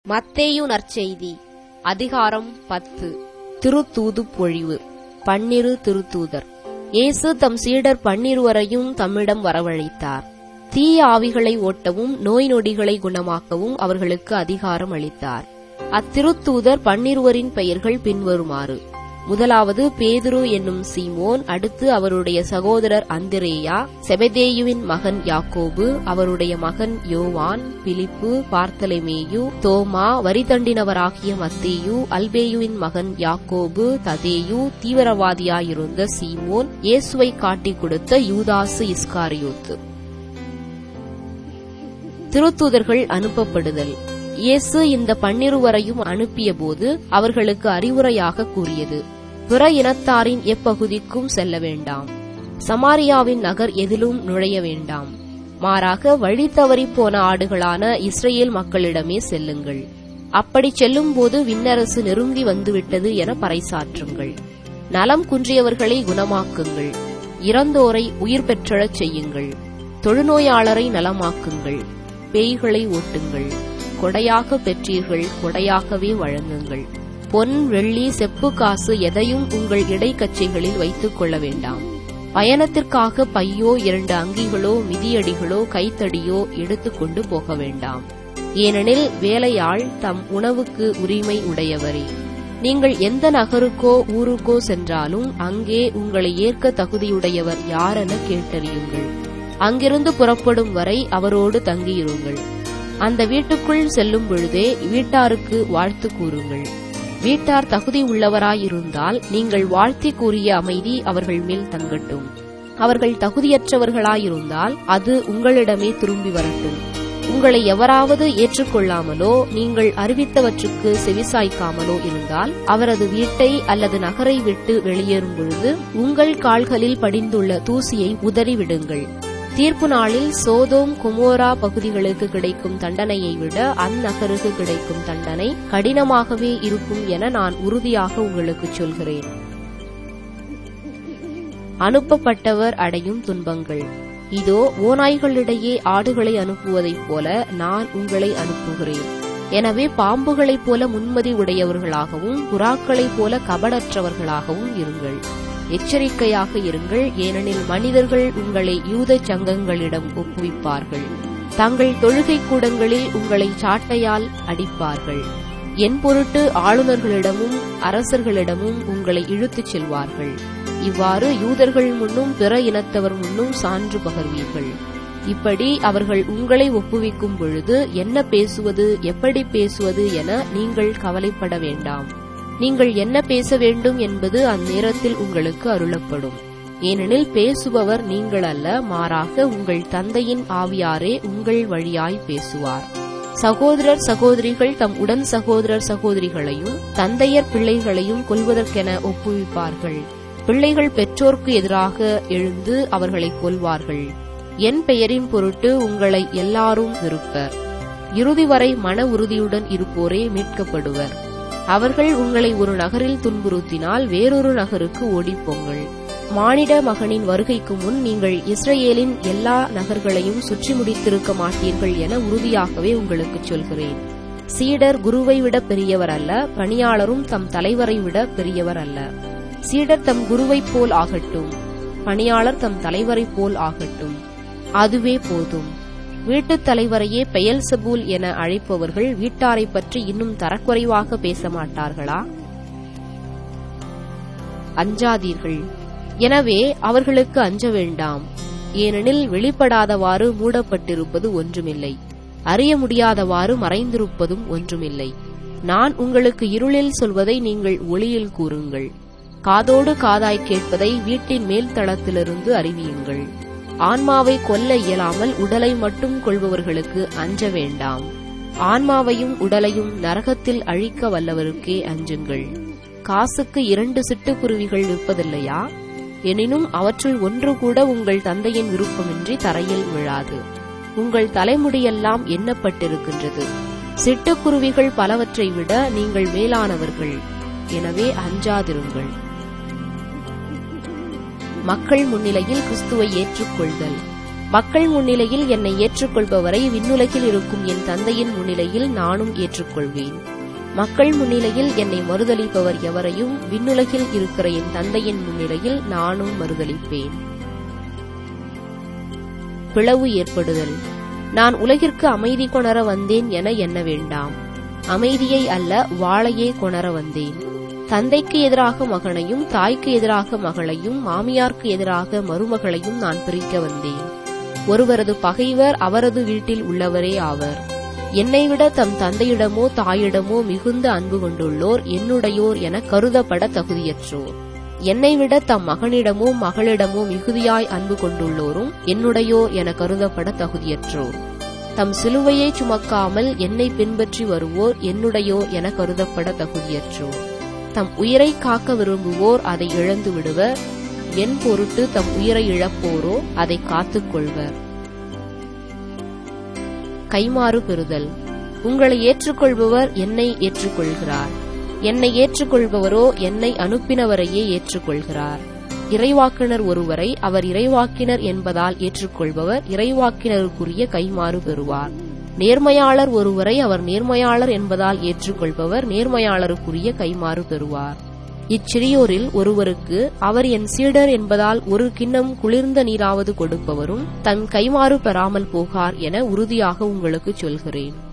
மத்தேயு நற்செய்தி அதிகாரம் பத்து திருத்தூது பொழிவு பன்னிரு திருத்தூதர் இயேசு தம் சீடர் பன்னிருவரையும் தம்மிடம் வரவழைத்தார் தீய ஆவிகளை ஓட்டவும் நோய் நொடிகளை குணமாக்கவும் அவர்களுக்கு அதிகாரம் அளித்தார் அத்திருத்தூதர் பன்னிருவரின் பெயர்கள் பின்வருமாறு முதலாவது பேதுரு என்னும் சீமோன் அடுத்து அவருடைய சகோதரர் அந்திரேயா செபதேயுவின் மகன் யாக்கோபு அவருடைய மகன் யோவான் பிலிப்பு பார்த்தலமேயு தோமா வரிதண்டினவராகிய மத்தேயு அல்பேயுவின் மகன் யாக்கோபு ததேயு தீவிரவாதியாயிருந்த சீமோன் இயேசுவை காட்டிக் கொடுத்த யூதாசு இஸ்காரியோத்து திருத்தூதர்கள் அனுப்பப்படுதல் இயேசு இந்த பன்னிருவரையும் அனுப்பியபோது அவர்களுக்கு அறிவுரையாக கூறியது பிற இனத்தாரின் எப்பகுதிக்கும் செல்ல வேண்டாம் சமாரியாவின் நகர் எதிலும் நுழைய வேண்டாம் மாறாக வழி தவறிப் போன ஆடுகளான இஸ்ரேல் மக்களிடமே செல்லுங்கள் அப்படி செல்லும்போது விண்ணரசு நெருங்கி வந்துவிட்டது என பறைசாற்றுங்கள் நலம் குன்றியவர்களை குணமாக்குங்கள் இறந்தோரை உயிர் பெற்றழச் செய்யுங்கள் தொழுநோயாளரை நலமாக்குங்கள் பேய்களை ஓட்டுங்கள் கொடையாக பெற்றீர்கள் கொடையாகவே வழங்குங்கள் பொன் வெள்ளி செப்பு காசு எதையும் உங்கள் இடைக்கச்சைகளில் வைத்துக் கொள்ள வேண்டாம் பயணத்திற்காக பையோ இரண்டு அங்கிகளோ மிதியடிகளோ கைத்தடியோ எடுத்துக்கொண்டு போக வேண்டாம் ஏனெனில் வேலையாள் தம் உணவுக்கு உரிமை உடையவரே நீங்கள் எந்த நகருக்கோ ஊருக்கோ சென்றாலும் அங்கே உங்களை ஏற்க தகுதியுடையவர் யாரென கேட்டறியுங்கள் அங்கிருந்து புறப்படும் வரை அவரோடு தங்கியிருங்கள் அந்த வீட்டுக்குள் செல்லும் பொழுதே வீட்டாருக்கு வாழ்த்து கூறுங்கள் வீட்டார் தகுதி உள்ளவராயிருந்தால் நீங்கள் வாழ்த்தி கூறிய அமைதி அவர்கள் மேல் தங்கட்டும் அவர்கள் தகுதியற்றவர்களாயிருந்தால் அது உங்களிடமே திரும்பி வரட்டும் உங்களை எவராவது ஏற்றுக்கொள்ளாமலோ நீங்கள் அறிவித்தவற்றுக்கு செவிசாய்க்காமலோ இருந்தால் அவரது வீட்டை அல்லது நகரை விட்டு வெளியேறும் பொழுது உங்கள் கால்களில் படிந்துள்ள தூசியை உதறிவிடுங்கள் தீர்ப்பு நாளில் சோதோம் குமோரா பகுதிகளுக்கு கிடைக்கும் தண்டனையை விட அந்நகருக்கு கிடைக்கும் தண்டனை கடினமாகவே இருக்கும் என நான் உறுதியாக உங்களுக்கு சொல்கிறேன் அனுப்பப்பட்டவர் அடையும் துன்பங்கள் இதோ ஓநாய்களிடையே ஆடுகளை அனுப்புவதைப் போல நான் உங்களை அனுப்புகிறேன் எனவே பாம்புகளைப் போல முன்மதி உடையவர்களாகவும் புறாக்களைப் போல கபடற்றவர்களாகவும் இருங்கள் எச்சரிக்கையாக இருங்கள் ஏனெனில் மனிதர்கள் உங்களை யூத சங்கங்களிடம் ஒப்புவிப்பார்கள் தங்கள் தொழுகை கூடங்களில் உங்களை சாட்டையால் அடிப்பார்கள் என் பொருட்டு ஆளுநர்களிடமும் அரசர்களிடமும் உங்களை இழுத்துச் செல்வார்கள் இவ்வாறு யூதர்கள் முன்னும் பிற இனத்தவர் முன்னும் சான்று பகர்வீர்கள் இப்படி அவர்கள் உங்களை ஒப்புவிக்கும் பொழுது என்ன பேசுவது எப்படி பேசுவது என நீங்கள் கவலைப்பட வேண்டாம் நீங்கள் என்ன பேச வேண்டும் என்பது அந்நேரத்தில் உங்களுக்கு அருளப்படும் ஏனெனில் பேசுபவர் நீங்கள் அல்ல மாறாக உங்கள் தந்தையின் ஆவியாரே உங்கள் வழியாய் பேசுவார் சகோதரர் சகோதரிகள் தம் உடன் சகோதரர் சகோதரிகளையும் தந்தையர் பிள்ளைகளையும் கொல்வதற்கென ஒப்புவிப்பார்கள் பிள்ளைகள் பெற்றோர்க்கு எதிராக எழுந்து அவர்களை கொல்வார்கள் என் பெயரின் பொருட்டு உங்களை எல்லாரும் விருப்பர் இறுதி வரை மன உறுதியுடன் இருப்போரே மீட்கப்படுவர் அவர்கள் உங்களை ஒரு நகரில் துன்புறுத்தினால் வேறொரு நகருக்கு ஓடிப்போங்கள் மானிட மகனின் வருகைக்கு முன் நீங்கள் இஸ்ரேலின் எல்லா நகர்களையும் சுற்றி முடித்திருக்க மாட்டீர்கள் என உறுதியாகவே உங்களுக்கு சொல்கிறேன் சீடர் குருவை விட பெரியவர் அல்ல பணியாளரும் தம் தலைவரை விட பெரியவர் அல்ல சீடர் தம் குருவைப் போல் ஆகட்டும் பணியாளர் தம் தலைவரைப் போல் ஆகட்டும் அதுவே போதும் வீட்டுத் தலைவரையே பெயல் சபூல் என அழைப்பவர்கள் வீட்டாரை பற்றி இன்னும் தரக்குறைவாக பேச மாட்டார்களா அஞ்சாதீர்கள் எனவே அவர்களுக்கு அஞ்ச வேண்டாம் ஏனெனில் வெளிப்படாதவாறு மூடப்பட்டிருப்பது ஒன்றுமில்லை அறிய முடியாதவாறு மறைந்திருப்பதும் ஒன்றுமில்லை நான் உங்களுக்கு இருளில் சொல்வதை நீங்கள் ஒளியில் கூறுங்கள் காதோடு காதாய் கேட்பதை வீட்டின் மேல் தளத்திலிருந்து அறிவியுங்கள் ஆன்மாவை கொல்ல இயலாமல் உடலை மட்டும் கொள்பவர்களுக்கு அஞ்ச வேண்டாம் ஆன்மாவையும் உடலையும் நரகத்தில் அழிக்க வல்லவருக்கே அஞ்சுங்கள் காசுக்கு இரண்டு சிட்டுக்குருவிகள் விற்பதில்லையா எனினும் அவற்றுள் ஒன்று கூட உங்கள் தந்தையின் விருப்பமின்றி தரையில் விழாது உங்கள் தலைமுடியெல்லாம் எண்ணப்பட்டிருக்கின்றது சிட்டுக்குருவிகள் பலவற்றை விட நீங்கள் மேலானவர்கள் எனவே அஞ்சாதிருங்கள் மக்கள் முன்னிலையில் கிறிஸ்துவை ஏற்றுக்கொள்தல் மக்கள் முன்னிலையில் என்னை ஏற்றுக்கொள்பவரை விண்ணுலகில் இருக்கும் என் தந்தையின் முன்னிலையில் நானும் ஏற்றுக்கொள்வேன் மக்கள் முன்னிலையில் என்னை மறுதளிப்பவர் எவரையும் விண்ணுலகில் இருக்கிற என் தந்தையின் முன்னிலையில் நானும் மறுதளிப்பேன் பிளவு ஏற்படுதல் நான் உலகிற்கு அமைதி கொணர வந்தேன் என எண்ண வேண்டாம் அமைதியை அல்ல வாளையே கொணர வந்தேன் தந்தைக்கு எதிராக மகனையும் தாய்க்கு எதிராக மகளையும் மாமியார்க்கு எதிராக மருமகளையும் நான் பிரிக்க வந்தேன் ஒருவரது பகைவர் அவரது வீட்டில் உள்ளவரே ஆவர் என்னை விட தம் தந்தையிடமோ தாயிடமோ மிகுந்த அன்பு கொண்டுள்ளோர் என்னுடையோர் என கருதப்பட தகுதியற்றோர் என்னை விட தம் மகனிடமோ மகளிடமோ மிகுதியாய் அன்பு கொண்டுள்ளோரும் என்னுடையோர் என கருதப்பட தகுதியற்றோர் தம் சிலுவையை சுமக்காமல் என்னை பின்பற்றி வருவோர் என்னுடையோர் என கருதப்பட தகுதியற்றோர் தம் உயிரை காக்க விரும்புவோர் அதை இழந்து விடுவர் என் பொருட்டு தம் உயிரை இழப்போரோ அதை காத்துக் கொள்வர் கைமாறு பெறுதல் உங்களை ஏற்றுக்கொள்பவர் என்னை ஏற்றுக்கொள்கிறார் என்னை ஏற்றுக்கொள்பவரோ என்னை அனுப்பினவரையே ஏற்றுக்கொள்கிறார் இறைவாக்கினர் ஒருவரை அவர் இறைவாக்கினர் என்பதால் ஏற்றுக்கொள்பவர் இறைவாக்கினருக்குரிய கைமாறு பெறுவார் நேர்மையாளர் ஒருவரை அவர் நேர்மையாளர் என்பதால் ஏற்றுக்கொள்பவர் நேர்மையாளருக்குரிய கைமாறு பெறுவார் இச்சிறியோரில் ஒருவருக்கு அவர் என் சீடர் என்பதால் ஒரு கிண்ணம் குளிர்ந்த நீராவது கொடுப்பவரும் தன் கைமாறு பெறாமல் போகார் என உறுதியாக உங்களுக்கு சொல்கிறேன்